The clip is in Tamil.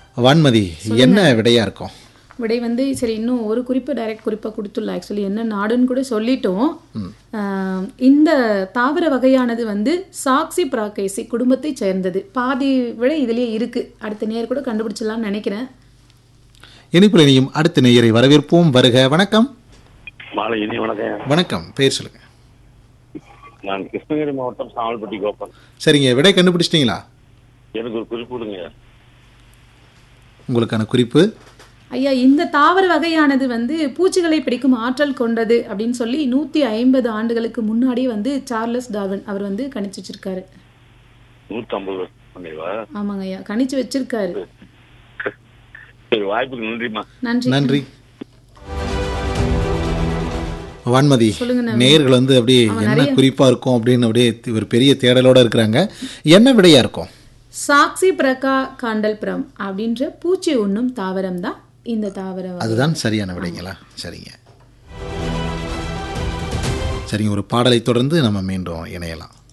வான்மதி என்ன விடையா இருக்கும் விடை வந்து சரி இன்னும் ஒரு குறிப்பு டைரக்ட் குறிப்பாக கொடுத்துடலாம் ஆக்சுவலி என்ன நாடுன்னு கூட சொல்லிட்டோம் ஆஹ் இந்த தாவர வகையானது வந்து சாக்சி பிராக்கைசி குடும்பத்தை சேர்ந்தது பாதி விட இதுலயே இருக்கு அடுத்த நேர் கூட கண்டுபிடிச்சிடலாம்னு நினைக்கிறேன் இனிப்புல இனியும் அடுத்த நேயரை வரவேற்போம் வருக வணக்கம் மாலை இனி வணக்கம் வணக்கம் பேர் சொல்லுங்க நான் கிருஷ்ணகிரி மாவட்டம் சாமல்பட்டி கோபால் சரிங்க விடை கண்டுபிடிச்சிட்டிங்களா எனக்கு ஒரு குறிப்பு கொடுங்க உங்களுக்கான குறிப்பு ஐயா இந்த தாவர வகையானது வந்து பூச்சிகளை பிடிக்கும் ஆற்றல் கொண்டது அப்படின்னு சொல்லி நூத்தி ஐம்பது ஆண்டுகளுக்கு முன்னாடி வந்து சார்லஸ் டார்வின் அவர் வந்து கணிச்சு வச்சிருக்காரு நூற்றம்பது வருஷம் பண்ணிவா ஆமாங்க ஐயா கணிச்சு வச்சிருக்காரு சரி வாய்ப்புக்கு நன்றிம்மா நன்றி நன்றி வான்மதி சொல்லுங்க நேயர்கள் வந்து அப்படியே என்ன குறிப்பா இருக்கும் அப்படின்னு அப்படியே ஒரு பெரிய தேடலோட இருக்கிறாங்க என்ன விடையா இருக்கும் சாக்சி பிரகா காண்டல்புரம் அப்படின்ற பூச்சி உண்ணும் தாவரம் தான் இந்த தாவர வகை. அதுதான் சரியான விடைங்களா சரிங்க சரிங்க ஒரு பாடலை தொடர்ந்து நம்ம மீண்டும் இணையலாம்